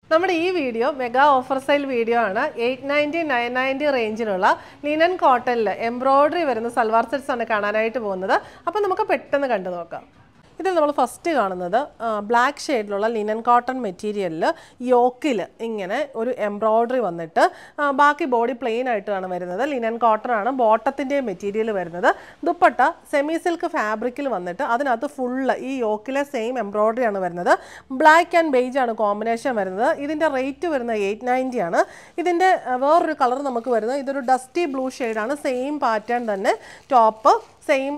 നമ്മുടെ ഈ video mega offer sale video ആണ് എയ്റ്റ് നയൻറ്റി നയൻ നയൻറ്റി റേഞ്ചിലുള്ള ലിനൻ കോട്ടണിൽ എംബ്രോയ്ഡറി വരുന്ന സൽവാർ സെറ്റ്സ് ആണ് കാണാനായിട്ട് പോകുന്നത് അപ്പോൾ നമുക്ക് പെട്ടെന്ന് കണ്ടു നോക്കാം ഇതിൽ നമ്മൾ ഫസ്റ്റ് കാണുന്നത് ബ്ലാക്ക് ഷെയ്ഡിലുള്ള ലിനൻ കോട്ടൺ മെറ്റീരിയലിൽ യോക്കിൽ ഇങ്ങനെ ഒരു എംബ്രോയ്ഡറി വന്നിട്ട് ആ, ബാക്കി ബോഡി പ്ലെയിൻ ആയിട്ടാണ് വരുന്നത് ലിനൻ കോട്ടൺ ആണ് ബോട്ടത്തിൻ്റെ മെറ്റീരിയൽ വരുന്നത് ദുപ്പട്ട സെമി സിൽക്ക് ഫാബ്രിക്കിൽ വന്നിട്ട് അതിനകത്ത് ഫുള്ള് ഈ യോക്കിലെ സെയിം എംബ്രോയ്ഡറി ആണ് വരുന്നത് ബ്ലാക്ക് ആൻഡ് ബേജ് ആണ് കോമ്പിനേഷൻ വരുന്നത് ഇതിൻ്റെ റേറ്റ് വരുന്നത് എയ്റ്റ് നയൻറ്റി ആണ് ഇതിൻ്റെ ആ, വേറൊരു കളർ നമുക്ക് വരുന്നത് ഇതൊരു ഡസ്റ്റി ബ്ലൂ ഷെയ്ഡാണ് സെയിം പാറ്റേൺ തന്നെ ടോപ്പ് സെയിം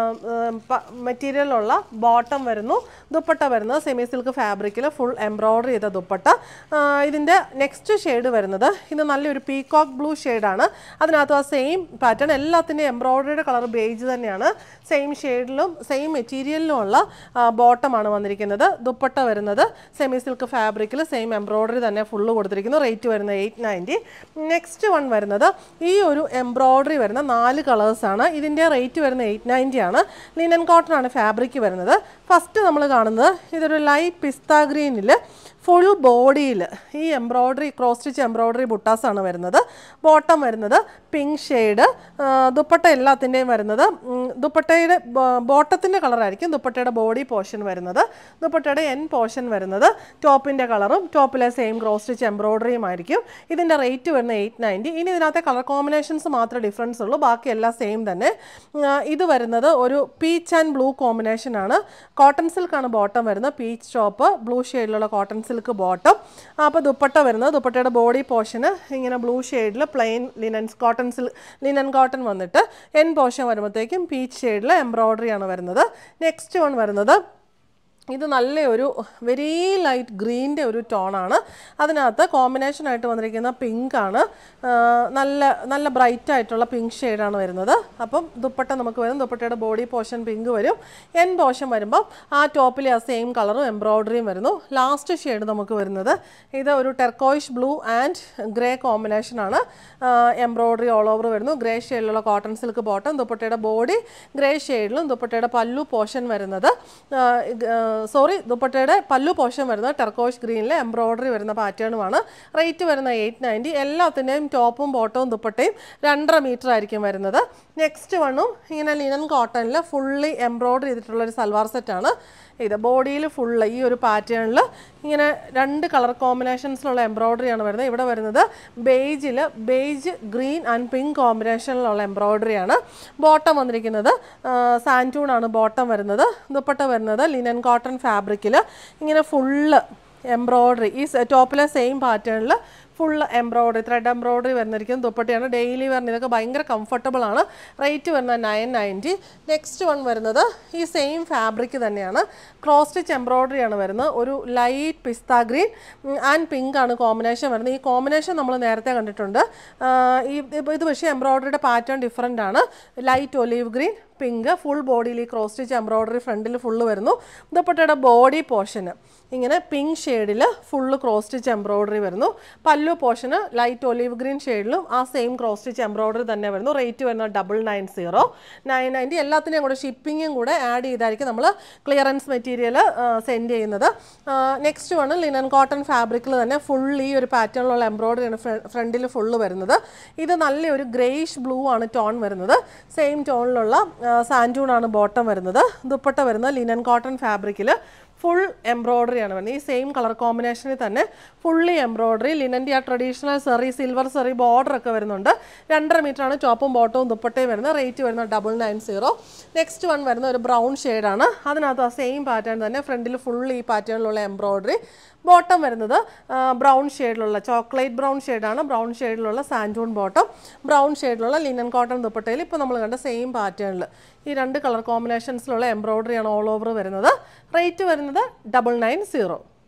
മെറ്റീരിയലുള്ള ബോട്ടം വരുന്നു ദുപ്പട്ട വരുന്നത് സെമി സിൽക്ക് ഫാബ്രിക്കിൽ ഫുൾ എംബ്രോയ്ഡറി ചെയ്ത ദുപ്പട്ട ആ, ഇതിൻ്റെ നെക്സ്റ്റ് ഷെയ്ഡ് വരുന്നത് ഇത് നല്ലൊരു പീകോക്ക് ബ്ലൂ ഷെയ്ഡാണ് അതിനകത്ത് ആ സെയിം പാറ്റേൺ എല്ലാത്തിൻ്റെയും എംബ്രോയ്ഡറിയുടെ കളർ ബേജ് തന്നെയാണ് സെയിം ഷെയ്ഡിലും സെയിം മെറ്റീരിയലിലുമുള്ള ബോട്ടമാണ് വന്നിരിക്കുന്നത് ദുപ്പട്ട വരുന്നത് സെമി സിൽക്ക് ഫാബ്രിക്കിൽ സെയിം എംബ്രോയ്ഡറി തന്നെ ഫുള്ള് കൊടുത്തിരിക്കുന്നു റേറ്റ് വരുന്നത് എയ്റ്റ് നയൻറ്റി നെക്സ്റ്റ് വൺ വരുന്നത് ഈ ഒരു എംബ്രോയ്ഡറി വരുന്ന നാല് കളേഴ്സാണ് ഇതിൻ്റെ റേറ്റ് വരുന്നത് എയ്റ്റ് നയൻറ്റി ആണ് ലിനൻ കോട്ടൺ ആണ് ഫാബ്രിക് വരുന്നത് ഫസ്റ്റ് നമ്മൾ കാണുന്നത് ഇതൊരു ലൈറ്റ് പിസ്ത ഗ്രീനിൽ ഫുൾ ബോഡിയിൽ ഈ എംബ്രോയ്ഡറി ക്രോസ് സ്റ്റിച്ച് എംബ്രോയ്ഡറി ബുട്ടാസാണ് വരുന്നത് ബോട്ടം വരുന്നത് പിങ്ക് ഷെയ്ഡ് ദുപ്പട്ട എല്ലാത്തിൻ്റെയും വരുന്നത് ഉം, ദുപ്പട്ടയുടെ ബോട്ടത്തിൻ്റെ കളറായിരിക്കും ദുപ്പട്ടയുടെ ബോഡി പോർഷൻ വരുന്നത് ദുപ്പട്ടയുടെ എൻ പോർഷൻ വരുന്നത് ടോപ്പിൻ്റെ കളറും ടോപ്പിലെ സെയിം ക്രോസ് സ്റ്റിച്ച് എംബ്രോയ്ഡറിയും ആയിരിക്കും ഇതിൻ്റെ റേറ്റ് വരുന്നത് എയ്റ്റ് നയൻറ്റി ഇനി ഇതിനകത്തെ കളർ കോമ്പിനേഷൻസ് മാത്രമേ ഡിഫറൻസ് ഉള്ളൂ ബാക്കി എല്ലാം സെയിം തന്നെ ഉം, ആ, ഇത് വരുന്നത് ഒരു പീച്ച് ആൻഡ് ബ്ലൂ കോമ്പിനേഷൻ ആണ് കോട്ടൺ സിൽക്കാണ് ബോട്ടം വരുന്നത് പീച്ച് ടോപ്പ് ബ്ലൂ ഷെയ്ഡിലുള്ള കോട്ടൺ സിൽക്ക് ബോട്ടം അപ്പോൾ ദുപ്പട്ട വരുന്നത് ദുപ്പട്ടയുടെ ബോഡി പോർഷന് ഇങ്ങനെ ബ്ലൂ ഷെയ്ഡിൽ പ്ലെയിൻ ലിനൻ കോട്ടൺ സിൽ ലിനൻ കോട്ടൺ വന്നിട്ട് എൻ പോർഷൻ വരുമ്പോഴത്തേക്കും പീച്ച് ഷെയ്ഡിൽ എംബ്രോയ്ഡറി ആണ് വരുന്നത് നെക്സ്റ്റ് വൺ വരുന്നത് ഇത് നല്ലൊരു വെരി ലൈറ്റ് ഗ്രീൻ്റെ ഒരു ടോണാണ് അതിനകത്ത് കോമ്പിനേഷൻ ആയിട്ട് വന്നിരിക്കുന്ന പിങ്ക് ആണ് ആ, നല്ല നല്ല ബ്രൈറ്റ് ആയിട്ടുള്ള പിങ്ക് ഷെയ്ഡാണ് വരുന്നത് അപ്പം ദുപ്പട്ട നമുക്ക് വരും ദുപ്പട്ടയുടെ ബോഡി പോർഷൻ പിങ്ക് വരും എൻ പോർഷൻ വരുമ്പം ആ ടോപ്പിലെ ആ സെയിം കളറും എംബ്രോയ്ഡറിയും വരുന്നു ലാസ്റ്റ് ഷെയ്ഡ് നമുക്ക് വരുന്നത് ഇത് ഒരു ടെർക്കോയിഷ് ബ്ലൂ ആൻഡ് ഗ്രേ കോമ്പിനേഷനാണ് എംബ്രോയ്ഡറി ഓൾ ഓവർ വരുന്നു ഗ്രേ ഷെയ്ഡിലുള്ള കോട്ടൺ സിൽക്ക് ബോട്ടം ദുപ്പട്ടയുടെ ബോഡി ഗ്രേ ഷെയ്ഡിലും ദുപ്പട്ടയുടെ പല്ലു പോർഷൻ വരുന്നത് സോറി ദുപ്പട്ടയുടെ പല്ലു പോർഷൻ വരുന്നത് ടെർക്കോഷ് ഗ്രീനിലെ എംബ്രോയ്ഡറി വരുന്ന പാറ്റേണുമാണ് റേറ്റ് വരുന്ന എയ്റ്റ് നയൻറ്റി എല്ലാത്തിൻ്റെയും ടോപ്പും ബോട്ടവും ദുപ്പട്ടയും രണ്ടര മീറ്റർ ആയിരിക്കും വരുന്നത് നെക്സ്റ്റ് വണ്ണും ഇങ്ങനെ ലിനൻ കോട്ടണിൽ ഫുള്ളി എംബ്രോയ്ഡറി ചെയ്തിട്ടുള്ള ഒരു സൽവാർ സെറ്റാണ് ഇത് ബോഡിയിൽ ഫുള്ള് ഈ ഒരു പാറ്റേണിൽ ഇങ്ങനെ രണ്ട് കളർ കോമ്പിനേഷൻസിലുള്ള എംബ്രോയ്ഡറി ആണ് വരുന്നത് ഇവിടെ വരുന്നത് ബേജിൽ ബേജ് ഗ്രീൻ ആൻഡ് പിങ്ക് കോമ്പിനേഷനിലുള്ള എംബ്രോയ്ഡറി ആണ് ബോട്ടം വന്നിരിക്കുന്നത് സാൻറ്റൂൺ ആണ് ബോട്ടം വരുന്നത് ദുപ്പട്ട വരുന്നത് ലിനൻ കോട്ടൺ ഫാബ്രിക്കിൽ ഇങ്ങനെ ഫുള്ള് എംബ്രോയ്ഡറി ഈ ടോപ്പിലെ സെയിം പാറ്റേണിൽ ഫുൾ എംബ്രോയ്ഡറി ത്രെഡ് എംബ്രോയ്ഡറി വരുന്നിരിക്കും ദുപ്പട്ടയാണ് ഡെയിലി വരുന്നത് ഇതൊക്കെ ഭയങ്കര കംഫർട്ടബിൾ ആണ് റേറ്റ് വരുന്നത് നയൻ നയൻറ്റി നെക്സ്റ്റ് വൺ വരുന്നത് ഈ സെയിം ഫാബ്രിക് തന്നെയാണ് ക്രോസ് സ്റ്റിച്ച് എംബ്രോയ്ഡറി ആണ് വരുന്നത് ഒരു light pista green and pink ആണ് കോമ്പിനേഷൻ വരുന്നത് ഈ കോമ്പിനേഷൻ നമ്മൾ നേരത്തെ കണ്ടിട്ടുണ്ട് ആ, ഈ ഇപ്പൊ ഇത് പക്ഷേ എംബ്രോയ്ഡറിയുടെ പാറ്റേൺ ഡിഫറെൻ്റ് ആണ് light olive green pink full ബോഡിയിൽ ഈ ക്രോസ് സ്റ്റിച്ച് എംബ്രോയ്ഡറി ഫ്രണ്ടിൽ ഫുള്ള് വരുന്നു ദുപ്പട്ടയുടെ ബോഡി പോർഷന് ഇങ്ങനെ പിങ്ക് ഷെയ്ഡിൽ ഫുള്ള് ക്രോസ് സ്റ്റിച്ച് എംബ്രോയ്ഡറി വരുന്നു പല്ലു പോർഷന് ലൈറ്റ് ഒലീവ് ഗ്രീൻ ഷെയ്ഡിലും ആ സെയിം ക്രോസ് സ്റ്റിച്ച് എംബ്രോയ്ഡറി തന്നെ വരുന്നു റേറ്റ് വരുന്നത് double nine zero nine ninety എല്ലാത്തിനെയും കൂടെ ഷിപ്പിങ്ങും കൂടെ ആഡ് ചെയ്തായിരിക്കും നമ്മൾ ക്ലിയറൻസ് മെറ്റീരിയൽ സെൻഡ് ചെയ്യുന്നത് നെക്സ്റ്റ് വണ് ലിനൻ കോട്ടൺ ഫാബ്രിക്കിൽ തന്നെ ഫുൾ ഈ ഒരു പാറ്റേണിലുള്ള എംബ്രോയ്ഡറിയാണ് ഫ്രണ്ടിൽ ഫുള്ള് വരുന്നത് ഇത് നല്ലൊരു ഗ്രേയിഷ് ബ്ലൂ ആണ് ടോൺ വരുന്നത് സെയിം ടോണിലുള്ള സാൻറ്റൂൺ ആണ് ബോട്ടം വരുന്നത് ദുപ്പട്ട വരുന്നത് ലിനൻ കോട്ടൺ ഫാബ്രിക്കിൽ ഫുൾ എംബ്രോയ്ഡറി ആണ് വരുന്നത് ഈ സെയിം കളർ കോമ്പിനേഷനിൽ തന്നെ ഫുള്ളി എംബ്രോയ്ഡറി ലിനൻ്റെ ആ traditional zari silver zari border ഒക്കെ വരുന്നുണ്ട് രണ്ടര മീറ്റർ ആണ് ടോപ്പും ബോട്ടവും ദുപ്പട്ടയും വരുന്നത് റേറ്റ് വരുന്നത് double nine zero next one വരുന്ന ഒരു ബ്രൗൺ ഷെയ്ഡാണ് അതിനകത്ത് ആ സെയിം പാറ്റേൺ തന്നെ ഫ്രണ്ടിൽ ഫുൾ ഈ പാറ്റേണിലുള്ള എംബ്രോയ്ഡറി ബോട്ടം വരുന്നത് ബ്രൗൺ ഷെയ്ഡിലുള്ള ചോക്ലേറ്റ് ബ്രൗൺ ഷെയ്ഡാണ് ബ്രൗൺ ഷെയ്ഡിലുള്ള സാൻറ്റൂൺ ബോട്ടം ബ്രൗൺ ഷെയ്ഡിലുള്ള ലിനൻ കോട്ടൺ ദുപ്പട്ടയിൽ ഇപ്പോൾ നമ്മൾ കണ്ട സെയിം പാറ്റേണിൽ ഈ രണ്ട് കളർ കോമ്പിനേഷൻസിലുള്ള എംബ്രോയ്ഡറിയാണ് ഓൾ ഓവർ വരുന്നത് റേറ്റ് വരുന്നത് ഡബിൾ നയൻ സീറോ